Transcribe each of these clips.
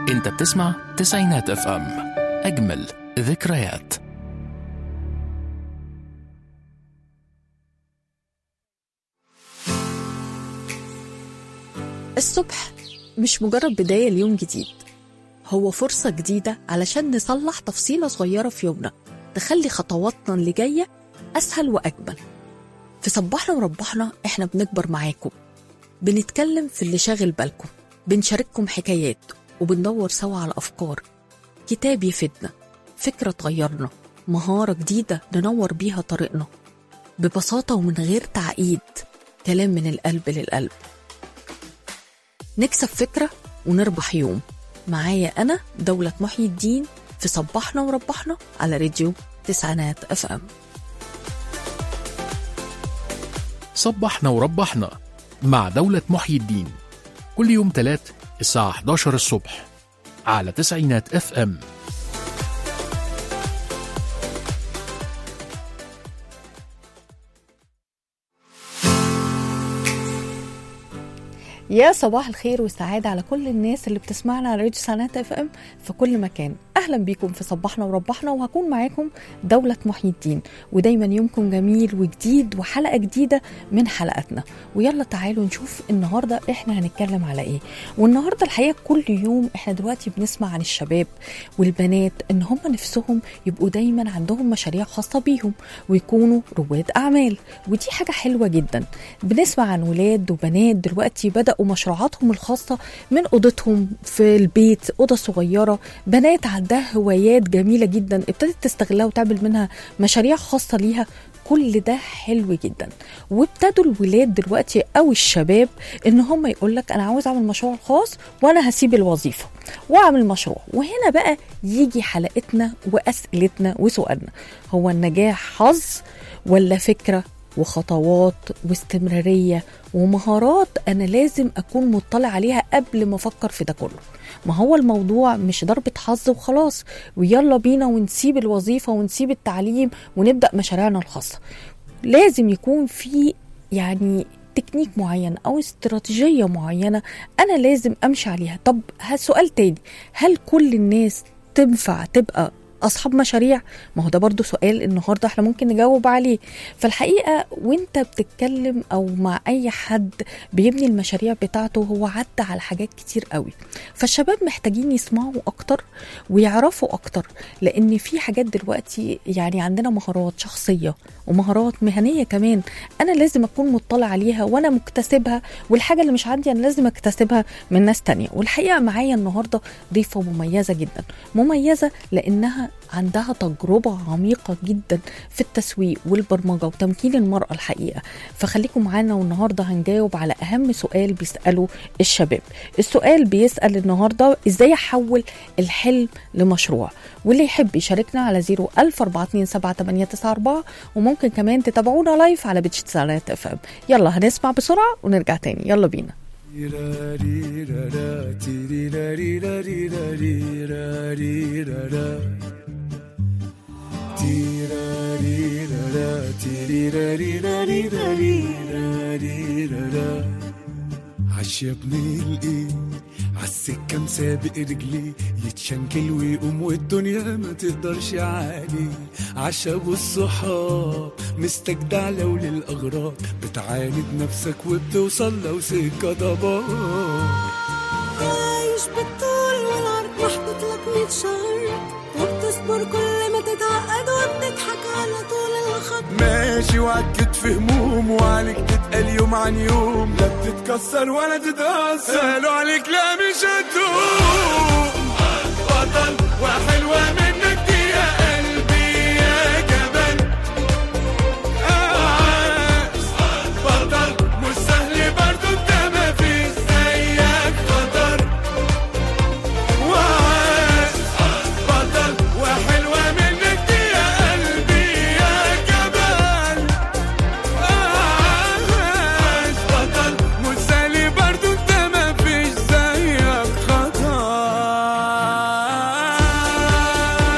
انت بتسمع تسعينات اف ام اجمل ذكريات الصبح مش مجرد بداية ليوم جديد هو فرصة جديدة علشان نصلح تفصيلة صغيرة في يومنا تخلي خطواتنا اللي جاية أسهل وأجمل في صباحنا وربحنا إحنا بنكبر معاكم بنتكلم في اللي شاغل بالكم بنشارككم حكايات وبندور سوا على أفكار كتاب يفيدنا فكرة تغيرنا مهارة جديدة ننور بيها طريقنا ببساطة ومن غير تعقيد كلام من القلب للقلب نكسب فكرة ونربح يوم معايا أنا دولة محيي الدين في صباحنا وربحنا على راديو تسعينات اف ام صبحنا وربحنا مع دولة محيي الدين كل يوم تلات الساعة 11 الصبح على تسعينات اف ام يا صباح الخير والسعادة على كل الناس اللي بتسمعنا على راديو سنات اف ام في كل مكان اهلا بيكم في صباحنا وربحنا وهكون معاكم دولة محيي الدين ودايما يومكم جميل وجديد وحلقة جديدة من حلقاتنا ويلا تعالوا نشوف النهاردة احنا هنتكلم على ايه والنهاردة الحقيقة كل يوم احنا دلوقتي بنسمع عن الشباب والبنات ان هم نفسهم يبقوا دايما عندهم مشاريع خاصة بيهم ويكونوا رواد اعمال ودي حاجة حلوة جدا بنسمع عن ولاد وبنات دلوقتي بدأوا مشروعاتهم الخاصة من أوضتهم في البيت أوضة صغيرة بنات عندها هوايات جميلة جدا ابتدت تستغلها وتعمل منها مشاريع خاصة ليها كل ده حلو جدا وابتدوا الولاد دلوقتي او الشباب ان هم يقول لك انا عاوز اعمل مشروع خاص وانا هسيب الوظيفه واعمل مشروع وهنا بقى يجي حلقتنا واسئلتنا وسؤالنا هو النجاح حظ ولا فكره وخطوات واستمرارية ومهارات أنا لازم أكون مطلع عليها قبل ما أفكر في ده كله ما هو الموضوع مش ضربة حظ وخلاص ويلا بينا ونسيب الوظيفة ونسيب التعليم ونبدأ مشاريعنا الخاصة لازم يكون في يعني تكنيك معين او استراتيجيه معينه انا لازم امشي عليها طب سؤال تاني هل كل الناس تنفع تبقى اصحاب مشاريع ما هو ده برضو سؤال النهارده احنا ممكن نجاوب عليه فالحقيقه وانت بتتكلم او مع اي حد بيبني المشاريع بتاعته هو عدى على حاجات كتير قوي فالشباب محتاجين يسمعوا اكتر ويعرفوا اكتر لان في حاجات دلوقتي يعني عندنا مهارات شخصيه ومهارات مهنيه كمان انا لازم اكون مطلع عليها وانا مكتسبها والحاجه اللي مش عندي انا لازم اكتسبها من ناس تانية والحقيقه معايا النهارده ضيفه مميزه جدا مميزه لانها عندها تجربة عميقة جدا في التسويق والبرمجة وتمكين المرأة الحقيقة فخليكم معانا والنهاردة هنجاوب على أهم سؤال بيسأله الشباب السؤال بيسأل النهاردة إزاي أحول الحلم لمشروع واللي يحب يشاركنا على 01427 وممكن كمان تتابعونا لايف على بيتش تسالات اف ام يلا هنسمع بسرعة ونرجع تاني يلا بينا عش يا ابني الايه عالسكة مسابق رجلي يتشنكل ويقوم والدنيا ما تقدرش عليه عشا والصحاب مستجدع لو للأغراض بتعاند نفسك وبتوصل لو سكة ضباب عايش بالطول والعرض محطوط لك مية شهر وبتصبر كل ما تتعقد وبتضحك على طول الخط ماشي وعكت في هموم وعليك تتقل يوم عن يوم لا بتتكسر ولا تتأثر قالوا عليك لا مش هتدوم بطل وحلوة منك دي يا قلبي يا جبل عاش بطل مش سهل برضو انت ما فيش زيك خطر وعاش بطل وحلوة منك دي يا قلبي يا جبل عاش بطل مش سهل برضو انت ما فيش زيك خطر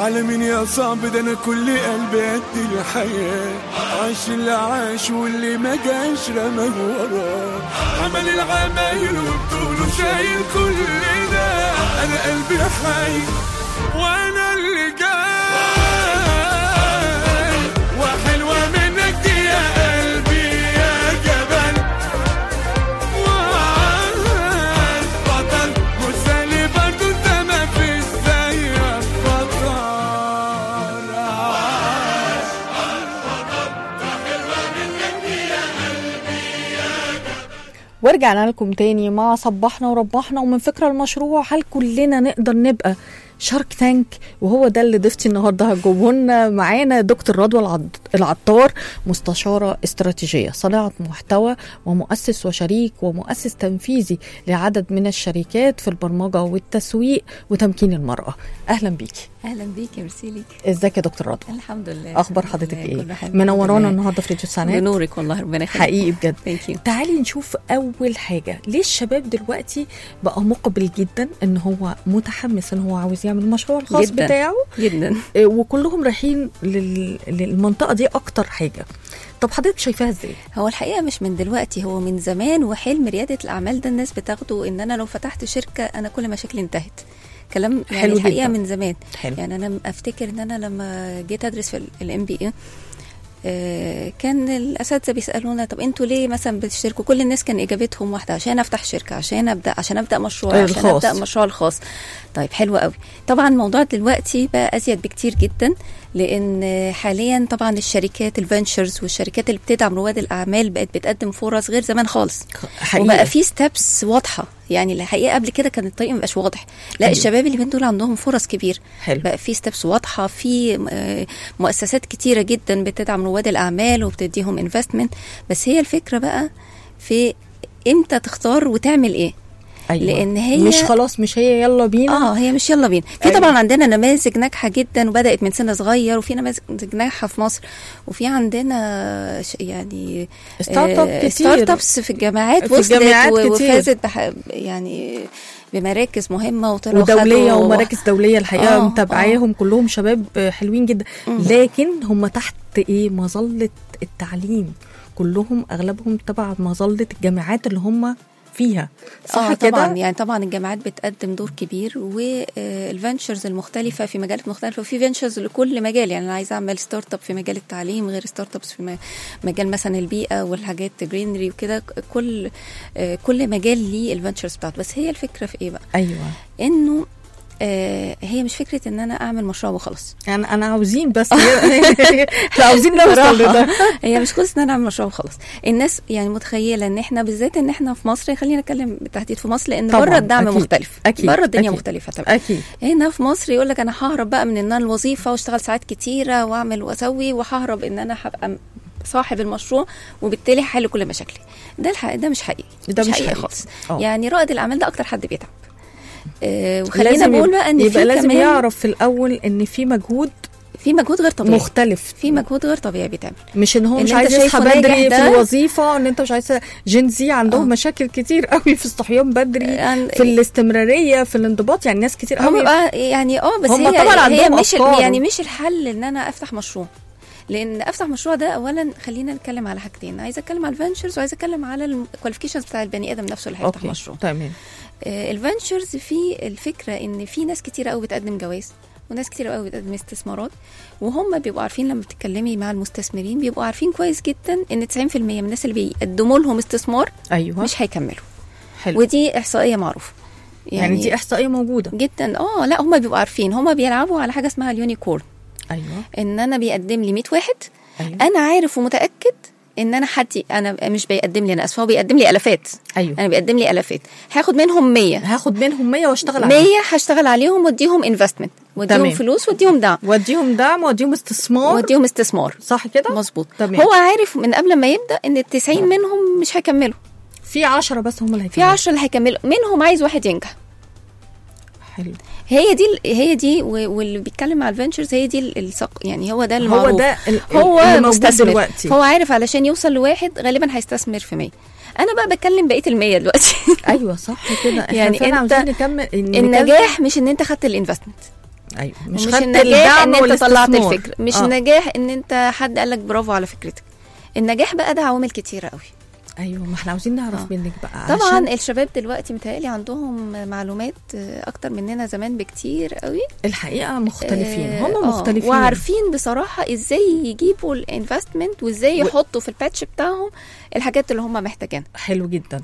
على مين يا صعب ده انا كل قلبي قد الحياة عاش اللي عاش واللي ما جاش رماه وراه عمل العمايل وبطوله شايل كل ده انا قلبي حي وانا اللي جاي وحلوة منك دي يا قلبي يا جبل وعاد بطل مسالي برضو انت ما في زيك بطل ورجعنا لكم تاني مع صبحنا وربحنا ومن فكرة المشروع هل كلنا نقدر نبقى شارك تانك وهو ده اللي ضيفتي النهارده هتجيبه لنا معانا دكتور رضوى العض- العطار مستشاره استراتيجيه صناعه محتوى ومؤسس وشريك ومؤسس تنفيذي لعدد من الشركات في البرمجه والتسويق وتمكين المراه اهلا بيكي اهلا بيك ميرسي ليك ازيك يا دكتور رضوى الحمد لله اخبار الحمد حضرتك لله، ايه كله حلو. منورانا الحمد لله. النهارده في راديو سنات بنورك والله ربنا يخليك حقيقي بجد ثانك يو تعالي نشوف اول حاجه ليه الشباب دلوقتي بقى مقبل جدا ان هو متحمس ان هو عاوز يعمل المشروع الخاص جداً. بتاعه جدا آه، وكلهم رايحين لل... للمنطقه دي اكتر حاجه طب حضرتك شايفاها ازاي هو الحقيقه مش من دلوقتي هو من زمان وحلم رياده الاعمال ده الناس بتاخده ان انا لو فتحت شركه انا كل مشاكلي انتهت كلام يعني حلو الحقيقه جداً. من زمان حلو يعني انا افتكر ان انا لما جيت ادرس في الام بي اي كان الاساتذه بيسالونا طب انتوا ليه مثلا بتشتركوا كل الناس كان اجابتهم واحده عشان افتح شركه عشان ابدا عشان ابدا مشروع أيوة، عشان الخاص. ابدا مشروع الخاص طيب حلو قوي طبعا الموضوع دلوقتي بقى ازيد بكتير جدا لان حاليا طبعا الشركات الفنشرز والشركات اللي بتدعم رواد الاعمال بقت بتقدم فرص غير زمان خالص حقيقة. وبقى في ستابس واضحه يعني الحقيقه قبل كده كان الطريق ما بقاش واضح لا أيوة. الشباب اللي من دول عندهم فرص كبير حلو. بقى في ستابس واضحه في آه، مؤسسات كتيره جدا بتدعم رواد الاعمال وبتديهم انفستمنت بس هي الفكره بقى في امتى تختار وتعمل ايه أيوة. لأن هي- مش خلاص مش هي يلا بينا اه هي مش يلا بينا في أيوة. طبعا عندنا نماذج ناجحه جدا وبدات من سن صغير وفي نماذج ناجحه في مصر وفي عندنا ش- يعني ستارت اب آه، كتير. ستارت ابس في الجامعات في وصلت الجامعات و- كتير. وفازت بح يعني بمراكز مهمه وطلعوا ودوليه خدوا- ومراكز دوليه الحقيقه آه، متابعاهم كلهم شباب آه، حلوين جدا لكن هم تحت ايه مظله التعليم كلهم اغلبهم تبع مظله الجامعات اللي هم فيها صح اه كده طبعا يعني طبعا الجامعات بتقدم دور كبير والفنتشرز المختلفه في مجالات مختلفه وفي فنتشرز لكل مجال يعني انا عايزه اعمل ستارت اب في مجال التعليم غير ستارت ابس في م- مجال مثلا البيئه والحاجات جرينري وكده كل آه، كل مجال ليه الفنتشرز بتاعته بس هي الفكره في ايه بقى ايوه انه آه هي مش فكره ان انا اعمل مشروع وخلاص يعني انا عاوزين بس احنا عاوزين نوصل لده صراحة هي مش قصه ان انا اعمل مشروع وخلاص الناس يعني متخيله ان احنا بالذات ان احنا في مصر خلينا نتكلم بالتحديد في مصر لان طبعاً، بره الدعم أكيد، مختلف أكيد، بره الدنيا أكيد. مختلفه طبعا اكيد هنا في مصر يقول لك انا ههرب بقى من ان انا الوظيفه واشتغل ساعات كتيره واعمل واسوي وههرب ان انا هبقى م- صاحب المشروع وبالتالي هحل كل مشاكلي ده الحقيقة ده مش حقيقي ده مش حقيقي حقيقي. خالص آه. يعني رائد الاعمال ده اكتر حد بيتعب آه وخلينا لازم نقول يبقى- بقى ان يبقى في لازم كمان يعرف في الاول ان في مجهود في مجهود غير طبيعي مختلف في مجهود غير طبيعي بيتعمل مش ان هو إن مش أنت عايز يصحى شايفه ناجح بدري في ده. الوظيفه ان انت مش عايز جين زي عندهم آه. مشاكل كتير قوي في الصحيان بدري يعني- في الاستمراريه في الانضباط يعني ناس كتير هم قوي بقى يعني اه بس هم هي طبعاً هي عندهم مش أفكار. يعني مش الحل ان انا افتح مشروع لان افتح مشروع ده اولا خلينا نتكلم على حاجتين عايزه اتكلم على الفنتشرز وعايزه اتكلم على الكواليفيكيشنز بتاع البني ادم نفسه اللي هيفتح اوكي مشروع تمام آه، الفنتشرز في الفكره ان في ناس كتير قوي بتقدم جواز وناس كتير قوي بتقدم استثمارات وهم بيبقوا عارفين لما بتتكلمي مع المستثمرين بيبقوا عارفين كويس جدا ان 90% من الناس اللي بيقدموا لهم استثمار ايوه مش هيكملوا حلو ودي احصائيه معروفه يعني, دي احصائيه موجوده جدا اه لا هم بيبقوا عارفين هم بيلعبوا على حاجه اسمها اليونيكورن ايوه ان انا بيقدم لي 100 واحد ايوه انا عارف ومتاكد ان انا حد انا مش بيقدم لي انا اسفه هو بيقدم لي الافات ايوه انا بيقدم لي الافات هاخد منهم 100 هاخد منهم 100 واشتغل عليهم 100 هشتغل عليهم واديهم انفستمنت واديهم تمام. فلوس واديهم دعم واديهم دعم واديهم استثمار واديهم استثمار صح كده مظبوط تمام. هو عارف من قبل ما يبدا ان ال 90 منهم مش هيكملوا في 10 بس هم اللي في هيكملوا. 10 اللي هيكملوا منهم عايز واحد ينجح حلو هي دي ال- هي دي و- واللي بيتكلم على الفنتشرز هي دي ال- الصق يعني هو ده هو المعروف ده ال- هو اللي موجود مستثمر دلوقتي هو عارف علشان يوصل لواحد غالبا هيستثمر في 100 انا بقى بتكلم بقيه المية دلوقتي ايوه صح كده احنا يعني فعلا أنت عاوزين نكمل إن النجاح مش ان انت خدت الانفستمنت ايوه مش, خدت النجاح الدعم ان انت طلعت والاستثمار. الفكره مش آه. نجاح ان انت حد قال لك برافو على فكرتك النجاح بقى ده عوامل كتيره قوي ايوه ما احنا عاوزين نعرف آه. منك بقى طبعا عشان الشباب دلوقتي متهيألي عندهم معلومات آه، اكتر مننا زمان بكتير قوي الحقيقه مختلفين آه، هم آه، مختلفين وعارفين بصراحه ازاي يجيبوا الانفستمنت وازاي و- يحطوا في الباتش بتاعهم الحاجات اللي هم محتاجينها حلو جدا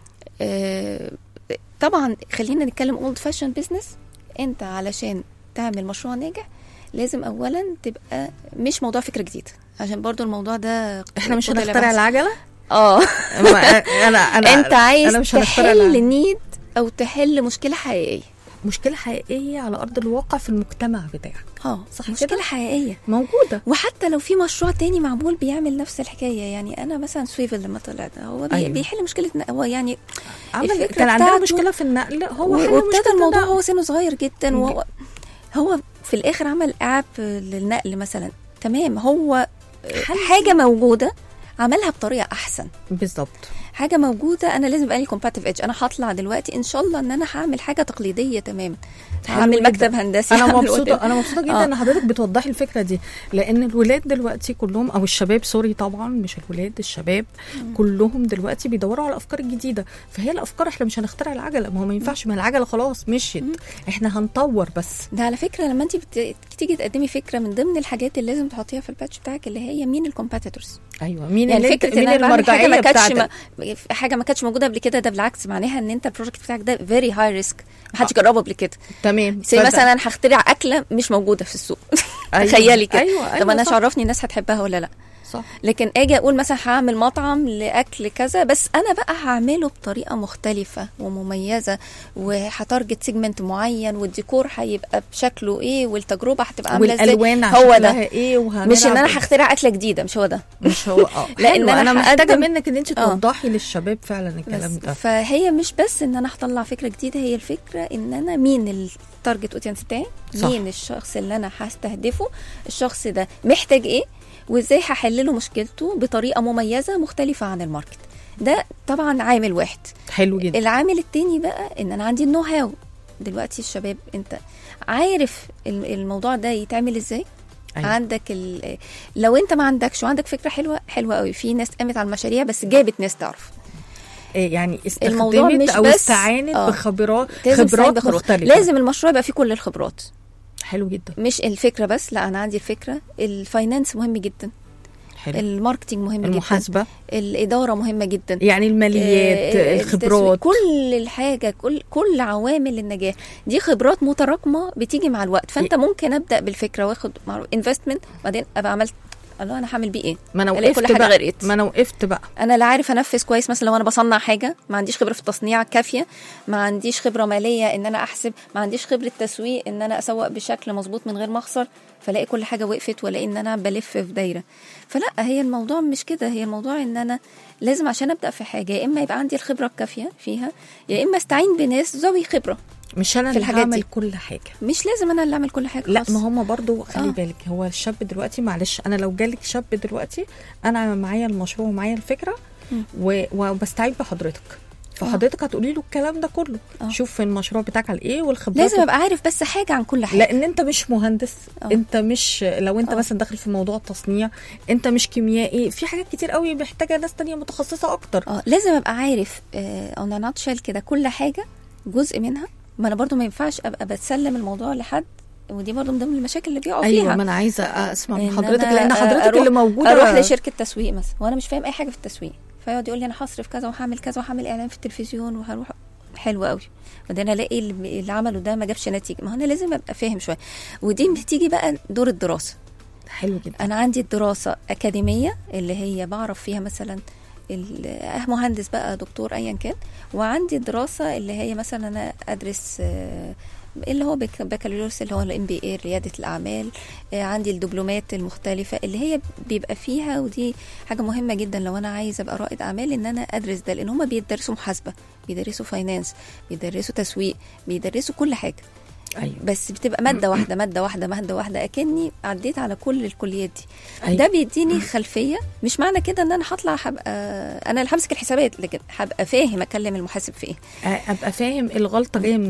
آه، طبعا خلينا نتكلم اولد فاشن بزنس انت علشان تعمل مشروع ناجح لازم اولا تبقى مش موضوع فكره جديده عشان برضو الموضوع ده احنا مش طلع هنخترع بحث. العجله اه ما- انا انا انت عايز أنا مش هنخترع تحل العجلة. نيد او تحل مشكله حقيقيه مشكله حقيقيه على ارض الواقع في المجتمع بتاعك اه صح مشكله كده؟ حقيقيه موجوده وحتى لو في مشروع تاني معمول بيعمل نفس الحكايه يعني انا مثلا سويفل لما طلع ده هو بي أيوة. أيوه. بيحل مشكله هو يعني عمل الفكرة كان عندنا بتاعته- مشكله في النقل هو حل وابتدى مشكلة الموضوع النقل. هو سنه صغير جدا وهو هو في الاخر عمل اب للنقل مثلا تمام هو حل. حاجه موجوده عملها بطريقه احسن بالظبط حاجه موجوده انا لازم يبقى لي كومباتيف ايدج انا هطلع دلوقتي ان شاء الله ان انا هعمل حاجه تقليديه تماما حلو هعمل جدا. مكتب هندسي انا هعمل مبسوطه whatever. انا مبسوطه جدا آه. ان حضرتك بتوضحي الفكره دي لان الولاد دلوقتي كلهم او الشباب سوري طبعا مش الولاد الشباب كلهم دلوقتي بيدوروا على الافكار الجديده فهي الافكار احنا مش هنخترع العجله ما هو ما ينفعش ما العجله خلاص مشيت احنا هنطور بس ده على فكره لما انت بت... تيجي تقدمي فكره من ضمن الحاجات اللي لازم تحطيها في الباتش بتاعك اللي هي مين الكومبيتيتورز ايوه مين يعني اللي فكره مين ان انا بعمل حاجه ما المرجعيه كانتش بتاعتك ما... حاجه ما كانتش موجوده قبل كده ده بالعكس معناها ان انت البروجكت بتاعك ده فيري هاي ريسك ما حدش جربه قبل كده تمام زي فده- مثلا هخترع اكله مش موجوده في السوق أيوة. تخيلي كده أيوة، طب أيوة، انا صح. عرفني الناس هتحبها ولا لا صح لكن اجي اقول مثلا هعمل مطعم لاكل كذا بس انا بقى هعمله بطريقه مختلفه ومميزه وهتارجت سيجمنت معين والديكور هيبقى بشكله ايه والتجربه هتبقى عامله ازاي والالوان هو شكلها ده ايه وهنلعب مش ان انا إيه. هخترع اكله جديده مش هو ده مش هو اه لأن لان أنا انا محتاجه هقدم- منك ان انت آه. توضحي للشباب فعلا الكلام بس ده فهي مش بس ان انا هطلع فكره جديده هي الفكره ان انا مين التارجت اودينس بتاعي صح. مين الشخص اللي انا هستهدفه الشخص ده محتاج ايه وازاي هحل له مشكلته بطريقه مميزه مختلفه عن الماركت ده طبعا عامل واحد حلو جدا العامل التاني بقى ان انا عندي النو هاو دلوقتي الشباب انت عارف الم- الموضوع ده يتعمل ازاي أيوة. أيوة. عندك ال... لو انت ما عندكش وعندك فكره حلوه حلوه قوي في ناس قامت على المشاريع بس جابت ناس تعرف إيه يعني الموضوع استخدمت مش او بس- استعانت آه. بخبرات لازم خبرات تستعين بخبرات. مختلفه لازم المشروع يبقى فيه كل الخبرات حلو جدا مش الفكره بس لا انا عندي الفكره الفاينانس مهم جدا حلو الماركتينج مهم جدا المحاسبه الاداره مهمه جدا يعني الماليات آه، الخبرات التسويق، كل الحاجه كل كل عوامل النجاح دي خبرات متراكمه بتيجي مع الوقت فانت ممكن ابدا بالفكره واخد انفستمنت بعدين ابقى عملت الله انا هعمل بيه ايه ما انا ألاقي كل وقفت حاجة بقى غرقت. ما انا وقفت بقى انا لا عارف انفذ كويس مثلا لو انا بصنع حاجه ما عنديش خبره في التصنيع كافيه ما عنديش خبره ماليه ان انا احسب ما عنديش خبره تسويق ان انا اسوق بشكل مظبوط من غير ما اخسر فلاقي كل حاجه وقفت والاقي ان انا بلف في دايره فلا هي الموضوع مش كده هي الموضوع ان انا لازم عشان ابدا في حاجه يا اما يبقى عندي الخبره الكافيه فيها يا اما استعين بناس ذوي خبره مش انا في اللي الحاجات هعمل دي. كل حاجه مش لازم انا اللي اعمل كل حاجه لا خالص. ما هم برضو خلي آه. بالك هو الشاب دلوقتي معلش انا لو جالك شاب دلوقتي انا معايا المشروع ومعايا الفكره و- وبستعين بحضرتك فحضرتك هتقولي له الكلام ده كله آه. شوف المشروع بتاعك على ايه والخبرات لازم ابقى عارف بس حاجه عن كل حاجه لان انت مش مهندس آه. انت مش لو انت آه. مثلا داخل في موضوع التصنيع انت مش كيميائي في حاجات كتير قوي محتاجه ناس تانية متخصصه اكتر اه لازم ابقى عارف اون ناتشل كده كل حاجه جزء منها ما انا برضو ما ينفعش ابقى بتسلم الموضوع لحد ودي برضو من ضمن المشاكل اللي بيقعوا ايوه فيها ما انا عايزه اسمع من إن حضرتك أنا لان حضرتك أروح- اللي موجوده اروح لشركه تسويق مثلا وانا مش فاهم اي حاجه في التسويق فيقعد يقول لي انا هصرف كذا وهعمل كذا وهعمل اعلان في التلفزيون وهروح حلو قوي بعدين الاقي اللي اللي عمله ده ما جابش نتيجه ما هو انا لازم ابقى فاهم شويه ودي بتيجي بقى دور الدراسه حلو جدا انا عندي الدراسه اكاديميه اللي هي بعرف فيها مثلا ال- آه، مهندس بقى دكتور ايا كان وعندي الدراسه اللي هي مثلا انا ادرس آه، اللي هو بك- بكالوريوس اللي هو الام بي اي رياده الاعمال آه، عندي الدبلومات المختلفه اللي هي بيبقى فيها ودي حاجه مهمه جدا لو انا عايزه ابقى رائد اعمال ان انا ادرس ده لان هم بيدرسوا محاسبه بيدرسوا فاينانس بيدرسوا تسويق بيدرسوا كل حاجه ايوه بس بتبقى ماده واحده ماده واحده ماده واحده اكني عديت على كل الكليات دي أيوة. ده بيديني خلفيه مش معنى كده ان انا هطلع هبقى انا اللي همسك الحسابات لكن هبقى فاهم اكلم المحاسب في ايه ابقى فاهم الغلطه جايه منين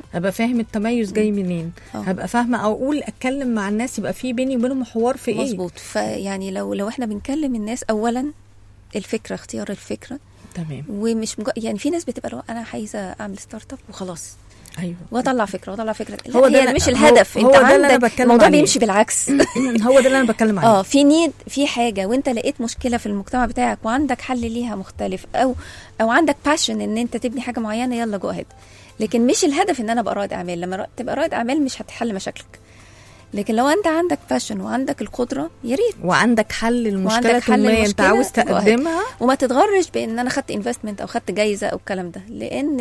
هبقى فاهم التميز جاي منين آه. هبقى فاهمه او اقول اتكلم مع الناس يبقى في بيني وبينهم حوار في ايه مظبوط فيعني لو لو احنا بنكلم الناس اولا الفكره اختيار الفكره تمام ومش مج... يعني في ناس بتبقى لو انا عايزه اعمل ستارت اب وخلاص ايوه واطلع فكره واطلع فكره لا هو هو ده هي أنا- مش هو- الهدف هو انت ده اللي أنا عندك بتكلم الموضوع عليه. بيمشي بالعكس هو ده اللي انا بتكلم عليه اه في نيد في حاجه وانت لقيت مشكله في المجتمع بتاعك وعندك حل ليها مختلف او او عندك باشن ان انت تبني حاجه معينه يلا جو اهيد لكن مش الهدف ان انا ابقى رائد اعمال لما را- تبقى رائد اعمال مش هتحل مشاكلك لكن لو انت عندك باشن وعندك القدره يا ريت وعندك حل لمشكله وعندك حل ما انت للمشكلة، عاوز go ahead. تقدمها وما تتغرش بان انا خدت انفستمنت او خدت جايزه او الكلام ده لان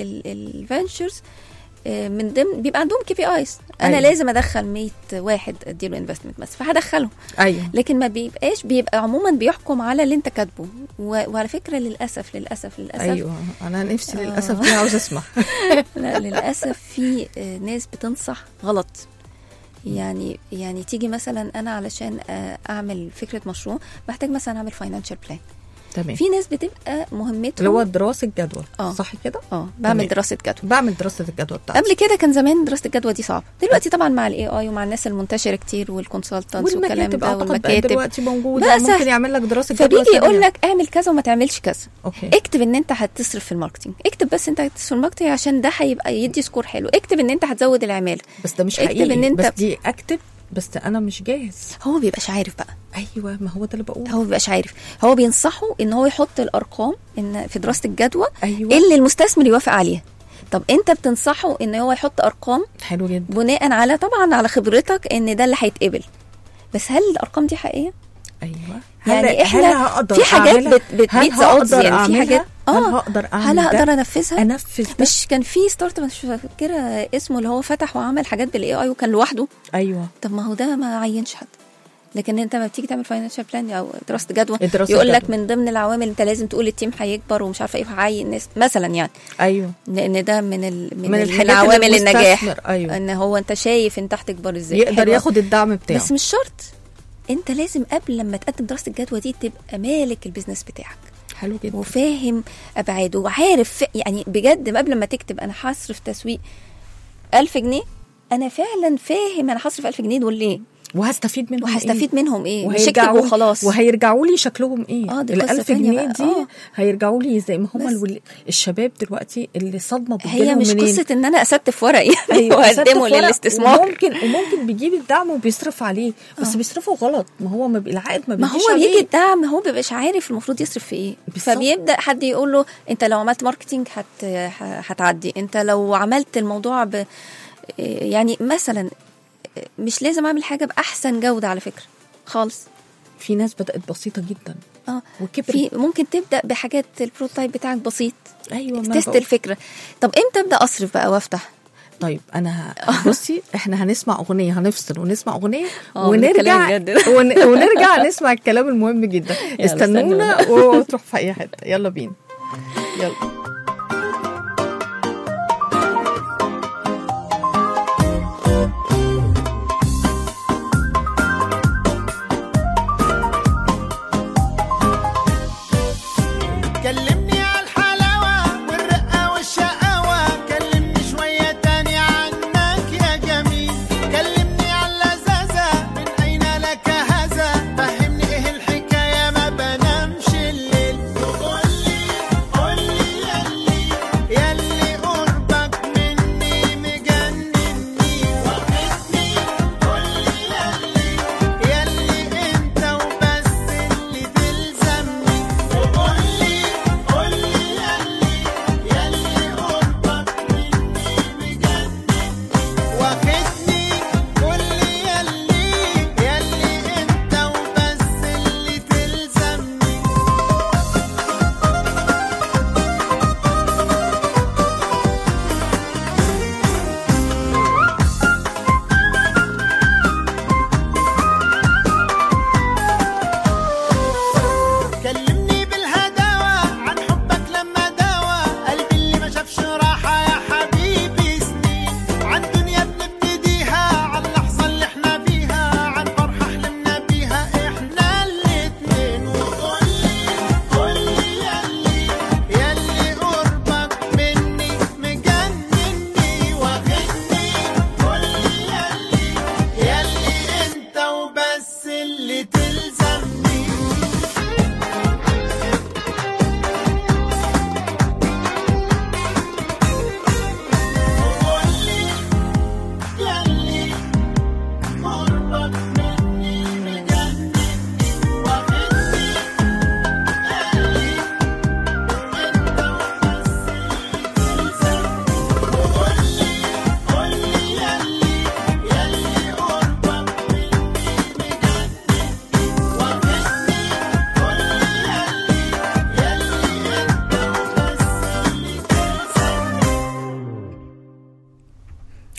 الفينشرز من ضمن بيبقى عندهم كي بي ايز انا أيوة. لازم ادخل 100 واحد اديله انفستمنت بس فهدخله ايوه لكن ما بيبقاش بيبقى عموما بيحكم على اللي انت كاتبه و- وعلى فكره للاسف للاسف للاسف ايوه انا نفسي آه. للاسف دي عاوز اسمع لا للاسف في آه، ناس بتنصح غلط يعني يعني تيجي مثلا انا علشان آه، اعمل فكره مشروع محتاج مثلا اعمل فاينانشال بلان تمام في ناس بتبقى مهمتهم اللي هو دراسه جدوى آه. صح كده اه بعمل تمام. دراسه جدوى بعمل دراسه الجدوى بتاعتي قبل كده كان زمان دراسه الجدوى دي صعبه دلوقتي طبعا مع الاي اي ومع الناس المنتشره كتير والكونسلتنتس والكلام والمكاتب ده اعتقد بقى والمكاتب دلوقتي موجوده بقى ممكن سهل. يعمل لك دراسه جدوى فبيجي يقول سريعة. لك اعمل كذا وما تعملش كذا اوكي اكتب ان انت هتصرف في الماركتينج اكتب بس انت هتصرف في الماركتينج عشان ده هيبقى يدي سكور حلو اكتب ان انت هتزود العماله بس ده مش اكتب حقيقي إن أنت- بس دي اكتب بس انا مش جاهز هو ما بيبقاش عارف بقى ايوه ما هو ده اللي بقوله هو ما بيبقاش عارف هو بينصحه ان هو يحط الارقام ان في دراسه الجدوى ايوه اللي المستثمر يوافق عليها طب انت بتنصحه ان هو يحط ارقام حلو جدا بناء على طبعا على خبرتك ان ده اللي هيتقبل بس هل الارقام دي حقيقيه ايوه يعني هل- إحنا هل هقدر في حاجات أعملها؟ بت- بت- هل beat the odds هقدر يعني في أعملها؟ حاجات- هل آه. هقدر اعمل هل ده؟ هقدر انفذها انفذ ده مش كان في ستارت اب مش فاكره اسمه اللي هو فتح وعمل حاجات بالاي اي وكان لوحده ايوه طب ما هو ده ما عينش حد لكن انت ما بتيجي تعمل فاينانشال بلان او دراسه جدوى دراسة يقول لك جدوى. من ضمن العوامل انت لازم تقول التيم هيكبر ومش عارفه ايه وهعين ناس مثلا يعني ايوه لان ده من ال من, من ال- الحاجات من عوامل اللي النجاح المستثمر- أيوة. ان هو انت شايف انت هتكبر ازاي يقدر حلوة. ياخد الدعم بتاعه بس مش شرط انت لازم قبل لما تقدم دراسه الجدوى دي تبقى مالك البيزنس بتاعك حلو جدا وفاهم ابعاده وعارف يعني بجد قبل ما تكتب انا هصرف تسويق ألف جنيه انا فعلا فاهم انا هصرف ألف جنيه دول ليه وهستفيد منهم وهستفيد منهم ايه مش وهيرجعوا اكتب لي- وخلاص وهيرجعوا لي شكلهم ايه آه، دي ال قصة 1000 تانية جنيه بقى. دي آه. هيرجعوا لي زي ما هم بس. الول... الشباب دلوقتي اللي صدمه هي بتجيلهم مش منين قصه ان انا استف ورق يعني أيوة، واقدمه أصدق ورق للاستثمار وممكن وممكن بيجيب الدعم وبيصرف عليه بس بيصرفه غلط ما هو ما بي- العائد ما ما بيجيش هو عليه بيجي الدعم هو بيبقاش عارف المفروض يصرف في ايه بالظبط. فبيبدا حد يقول له انت لو عملت ماركتينج هت ه- هتعدي انت لو عملت الموضوع ب يعني مثلا مش لازم اعمل حاجه باحسن جوده على فكره خالص في ناس بدات بسيطه جدا اه وكبرت في ممكن تبدا بحاجات البروتايب بتاعك بسيط ايوه ما تست بقول. الفكره طب امتى ابدا اصرف بقى وافتح طيب انا ه- بصي احنا هنسمع اغنيه هنفصل ونسمع اغنيه آه، ونرجع بنتكلم بجد. ون... ونرجع نسمع الكلام المهم جدا يلا، استنونا وتروح في اي حته يلا بينا يلا كلمني على الحلاوة والرقة والشقاوة كلمني شوية تاني عنك يا جميل كلمني على اللذاذة من أين لك هذا فهمني إيه الحكاية ما بنامش الليل قولي قولي يا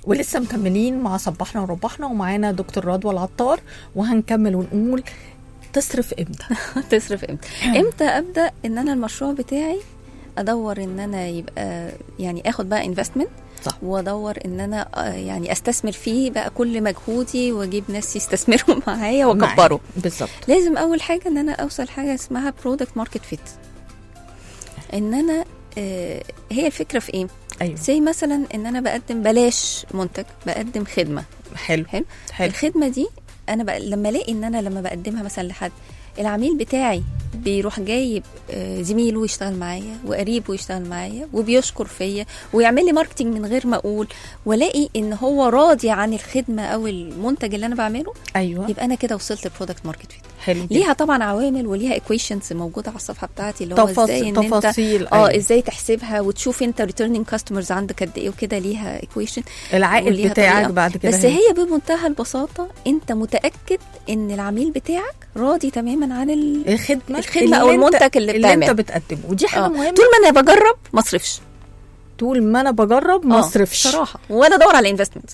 ولسه مكملين مع صباحنا وربحنا ومعانا دكتور رضوى العطار وهنكمل ونقول تصرف امتى تصرف امتى امتى ابدا ان انا المشروع بتاعي ادور ان انا يبقى يعني اخد بقى انفستمنت صح. وادور ان انا آه، يعني استثمر فيه بقى كل مجهودي واجيب ناس يستثمروا معايا واكبره بالظبط لازم اول حاجه ان انا اوصل حاجه اسمها برودكت ماركت فيت ان انا آه، هي الفكره في ايه ايوه زي مثلا ان انا بقدم بلاش منتج بقدم خدمه حلو حلو حلو الخدمه دي انا بق... لما الاقي ان انا لما بقدمها مثلا لحد العميل بتاعي بيروح جايب آه، زميله يشتغل معايا وقريبه يشتغل معايا وبيشكر فيا ويعمل لي ماركتنج من غير ما اقول والاقي ان هو راضي عن الخدمه او المنتج اللي انا بعمله ايوه يبقى انا كده وصلت للبرودكت ماركت فيت حلو جدا. ليها طبعا عوامل وليها ايكويشنز موجوده على الصفحه بتاعتي اللي هو تفاص- ازاي ان انت تفاصيل اه أيوة. ازاي تحسبها وتشوف انت ريتيرنينج كاستمرز عندك قد ايه وكده ليها ايكويشن العائد وليها بتاعك طريقة. بعد كده بس هي بمنتهى البساطه انت متاكد ان العميل بتاعك راضي تماما عن ال... الخدمه الخدمة أو انت- المنتج اللي اللي انت بتعمله. بتقدمه ودي حاجه آه. مهمه طول ما انا بجرب ما اصرفش طول ما انا بجرب ما آه، اصرفش صراحه ولا ادور على انفستمنت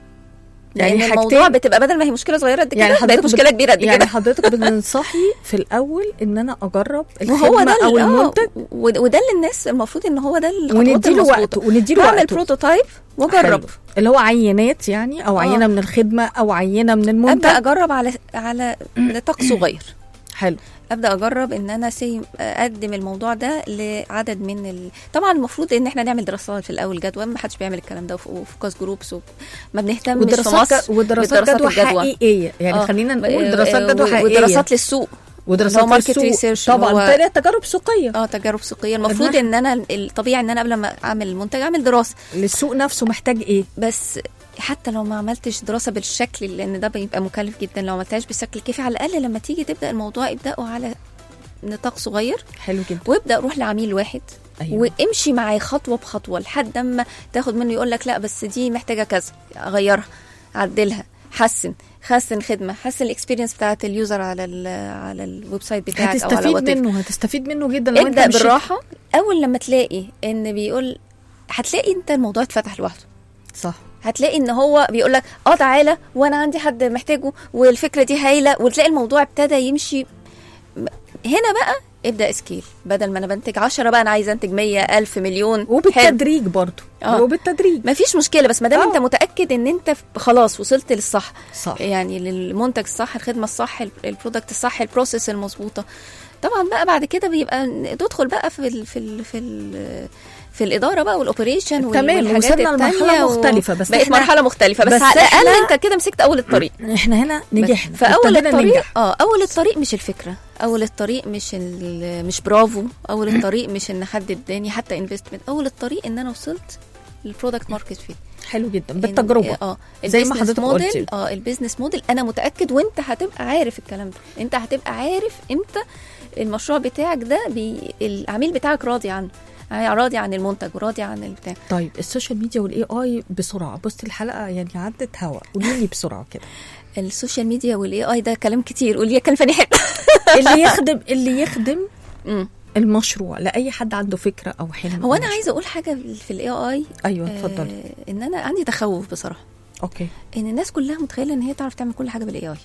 يعني يعني الموضوع حاجتين- بتبقى بدل ما هي مشكله صغيره قد كده يعني يعني حضرتك بقت مشكله بت- كبيره قد يعني كده حضرتك بتنصحي في الاول ان انا اجرب وهو الخدمه ده او ال- آه، المنتج وده وده اللي الناس المفروض ان هو ده الخطوات ونديله المظبوطة. وقت ونديله بعمل وقته بروتوتايب واجرب حلو. اللي هو عينات يعني او آه. عينه من الخدمه او عينه من المنتج ابدا اجرب على على نطاق صغير حلو ابدا اجرب ان انا سي اقدم الموضوع ده لعدد من ال... طبعا المفروض ان احنا نعمل دراسات في الاول جدوى ما حدش بيعمل الكلام ده وفي فوكس جروبس و... ما بنهتمش في ودراسات مصر ج- ودراسات بدراسات جدوى الجدوى. حقيقيه يعني آه. خلينا نقول آه، دراسات جدوى و- حقيقيه ودراسات للسوق ودراسات اللي هو market للسوق. research اللي طبعا هو- تانية تجارب سوقيه اه تجارب سوقيه المفروض إحنا- ان انا الطبيعي ان انا قبل ما اعمل المنتج اعمل دراسه للسوق نفسه محتاج ايه بس حتى لو ما عملتش دراسه بالشكل لان ده بيبقى مكلف جدا لو ما عملتهاش بالشكل الكافي على الاقل لما تيجي تبدا الموضوع ابداه على نطاق صغير حلو جدا وابدا روح لعميل واحد أيوة. وامشي معاه خطوه بخطوه لحد اما تاخد منه يقول لك لا بس دي محتاجه كذا اغيرها عدلها حسن حسن الخدمه حسن الاكسبيرينس بتاعت اليوزر على ال على الويب سايت بتاعك او على هتستفيد whatever. منه هتستفيد منه جدا لو انت ابدا مشيت- بالراحه اول لما تلاقي ان بيقول هتلاقي انت الموضوع اتفتح لوحده صح هتلاقي ان هو بيقول لك اه تعالى وانا عندي حد محتاجه والفكره دي هايله وتلاقي الموضوع ابتدى يمشي م- هنا بقى ابدا سكيل بدل ما انا بنتج 10 بقى انا عايزه انتج 100 1000 مليون حلو. وبالتدريج برضه آه. وبالتدريج ما فيش مشكله بس ما دام آه. انت متاكد ان انت ف- خلاص وصلت للصح صح يعني للمنتج الصح الخدمه الصح ال- البرودكت الصح البروسيس المظبوطه طبعا بقى بعد كده بيبقى ن- تدخل بقى في ال في ال في ال في الاداره بقى والاوبريشن وال- تمام، والحاجات وصلنا لمرحلة التانية و- مختلفة، بس بقت إحنا- مرحله مختلفه بس, بس على الاقل إحنا- انت كده مسكت اول الطريق احنا هنا نجحنا فاول ابتدينا الطريق ننجح. اه اول الطريق مش الفكره اول الطريق مش ال- مش برافو اول الطريق مش ان حد اداني حتى انفستمنت اول الطريق ان انا وصلت للبرودكت ماركت فيت حلو جدا بالتجربه اه زي ما البيزنس حضرتك موديل قلتي. اه البيزنس موديل انا متاكد وانت هتبقى عارف الكلام ده انت هتبقى عارف امتى المشروع بتاعك ده بي... العميل بتاعك راضي عنه راضي عن المنتج وراضي عن البتاع طيب السوشيال ميديا والاي اي بسرعه بصي الحلقه يعني عدت هوا قولي لي بسرعه كده السوشيال ميديا والاي اي ده كلام كتير قولي كان فاني حته اللي يخدم اللي يخدم مم. المشروع لاي حد عنده فكره او حلم هو أو انا مشروع. عايزه اقول حاجه في الاي اي ايوه اتفضلي ان انا عندي تخوف بصراحه اوكي ان الناس كلها متخيله ان هي تعرف تعمل كل حاجه بالاي اي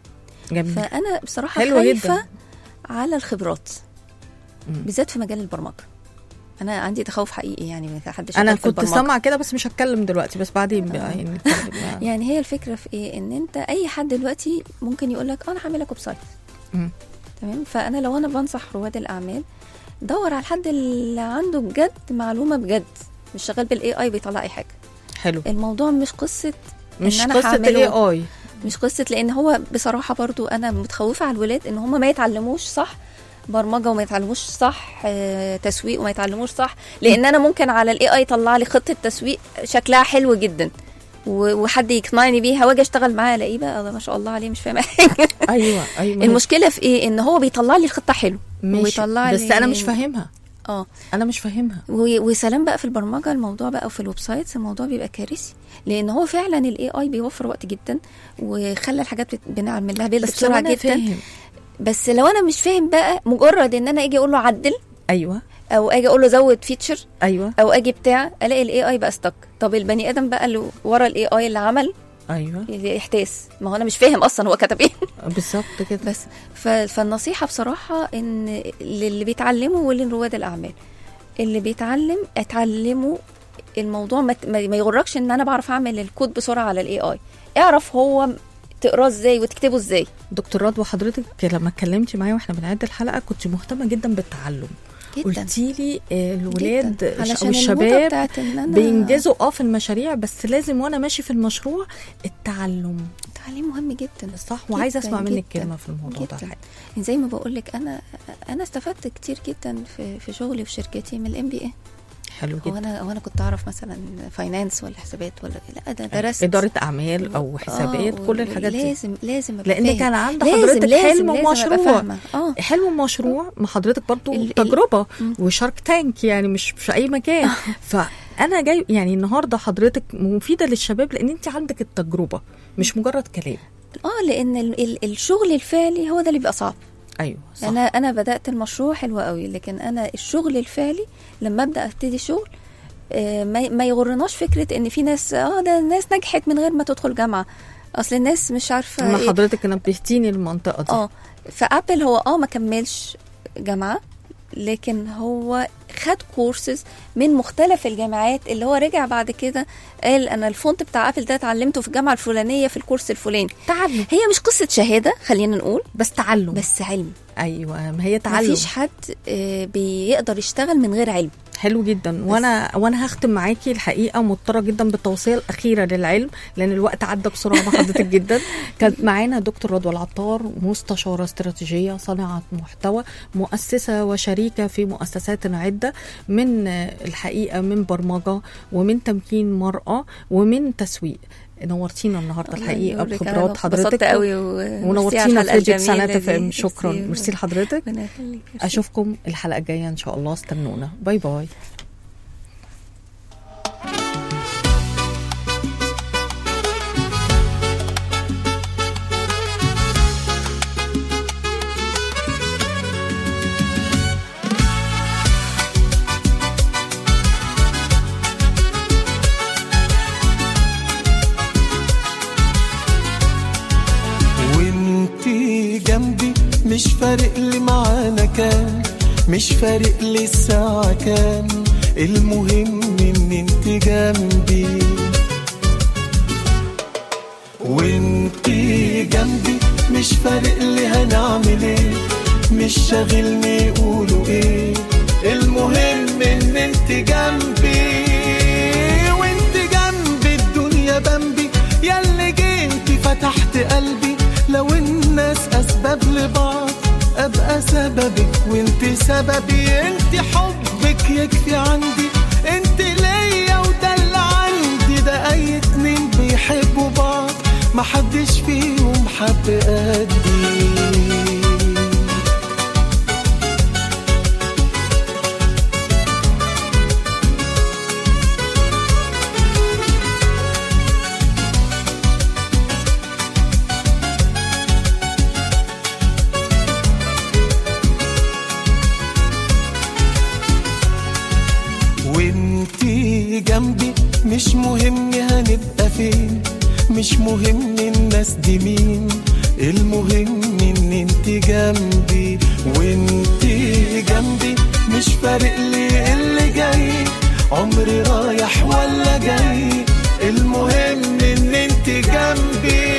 جميل فانا بصراحه حلو خايفه جدا. على الخبرات مم. بالذات في مجال البرمجه انا عندي تخوف حقيقي يعني ما حدش انا شغال في كنت البرمجة. سامعه كده بس مش هتكلم دلوقتي بس بعدين بقى يعني نتكلم يعني. يعني هي الفكره في ايه ان انت اي حد دلوقتي ممكن يقول لك انا هعمل لك ويب سايت مم. تمام فانا لو انا بنصح رواد الاعمال دور على الحد اللي عنده بجد معلومه بجد مش شغال بالاي اي بيطلع اي حاجه حلو الموضوع مش قصه مش أنا قصه هعمله. الاي اي مش قصه لان هو بصراحه برضو انا متخوفه على الولاد ان هم ما يتعلموش صح برمجه وما يتعلموش صح آه، تسويق وما يتعلموش صح لان انا ممكن على الاي اي يطلع لي خطه تسويق شكلها حلو جدا و- وحد يقنعني بيها واجي اشتغل معاه الاقيه بقى ده ما شاء الله عليه مش فاهم حاجه ايوه ايوه المشكله في ايه ان هو بيطلع لي الخطه حلو مش ويطلع بس لي انا مش فاهمها اه انا مش فاهمها و- وسلام بقى في البرمجه الموضوع بقى وفي الويب سايتس الموضوع بيبقى كارثي لان هو فعلا الاي اي بيوفر وقت جدا وخلى الحاجات بت- بنعمل لها بيلد بس لو بسرعه انا جدا فاهم بس لو انا مش فاهم بقى مجرد ان انا اجي اقول له عدل ايوه او اجي اقول له زود فيتشر ايوه او اجي بتاع الاقي الاي اي بقى ستك طب البني ادم بقى اللي ورا الاي اي اللي عمل ايوه يحتاس ما هو انا مش فاهم اصلا هو كتب ايه بالظبط كده بس ف- فالنصيحه بصراحه ان للي بيتعلموا ولرواد الاعمال اللي بيتعلم اتعلموا الموضوع ما, ت- ما ما يغركش ان انا بعرف اعمل الكود بسرعه على الاي اي اعرف هو تقراه ازاي وتكتبه ازاي دكتور رضوى حضرتك لما اتكلمتي معايا واحنا بنعد الحلقه كنت مهتمه جدا بالتعلم جدا قلتي لي آه، الولاد جداً. او علشان النقطة الشباب بتاعت إن أنا- بينجزوا اه في المشاريع بس لازم وانا ماشي في المشروع التعلم التعليم مهم جدا صح وعايزه جداً اسمع منك جداً كلمه في الموضوع ده جداً. الحقيقة. زي ما بقول لك انا انا استفدت كتير جدا في في شغلي في شركتي من الام بي اي حلو هو جدا انا هو انا كنت اعرف مثلا فاينانس ولا حسابات ولا لا ده درست اداره اعمال او حسابات آه، كل الحاجات دي لازم لازم أبقى لان فاهم. كان عند لازم- حضرتك لازم- حلم لازم أبقى ومشروع فاهمة. اه حلم ومشروع ما حضرتك برضو ال- ال- تجربه مم. وشارك تانك يعني مش في اي مكان فانا جاي يعني النهارده حضرتك مفيده للشباب لان انت عندك التجربه مش مجرد كلام اه لان ال- ال- الشغل الفعلي هو ده اللي بيبقى صعب ايوه صح انا انا بدات المشروع حلو قوي لكن انا الشغل الفعلي لما ابدا ابتدي شغل آه، ما ما يغرناش فكره ان في ناس اه ده الناس نجحت من غير ما تدخل جامعه اصل الناس مش عارفه ما إيه. حضرتك نبهتيني المنطقه دي اه فابل هو اه ما كملش جامعه لكن هو خد كورسز من مختلف الجامعات اللي هو رجع بعد كده قال انا الفونت بتاع ابل ده اتعلمته في الجامعه الفلانيه في الكورس الفلاني تعلم هي مش قصه شهاده خلينا نقول بس تعلم بس علم ايوه ما هي تعلم مفيش حد آه، بيقدر يشتغل من غير علم حلو جدا وانا وانا هختم معاكي الحقيقه مضطره جدا بالتوصيه الاخيره للعلم لان الوقت عدى بسرعه مع حضرتك جدا كانت معانا دكتور رضوى العطار مستشاره استراتيجيه صانعه محتوى مؤسسه وشريكه في مؤسسات عده من آه، الحقيقه من برمجه ومن تمكين مراه ومن تسويق نورتينا النهارده الله الحقيقه ينورك، أنا بخبرات انبسطت حضرتك قوي و- ميرسي على ونورتينا الحلقة في فيديو الجميلة سنة دي. فم شكرا ميرسي. ميرسي لحضرتك ربنا يخليك ميرسي. اشوفكم الحلقه الجايه ان شاء الله استنونا باي باي وانتي جنبي مش فارق لي معانا كام مش فارق لي الساعة كام المهم ان انت جنبي وانتي جنبي مش فارق لي هنعمل ايه مش شاغلني يقولوا ايه المهم ان انت جنبي وانت جنبي الدنيا بمبي ياللي جيتي فتحت قلبي لو الناس اسباب لبعض ابقى سببك وانت سببي انت حبك يكفي عندي انت ليا وده اللي عندي ده اي اتنين بيحبوا بعض محدش فيهم حب قدي وانتي جنبي مش مهم هنبقى فين مش مهم الناس دي مين المهم ان انت جنبي وانتي جنبي مش فارق لي اللي جاي عمري رايح ولا جاي المهم ان انت جنبي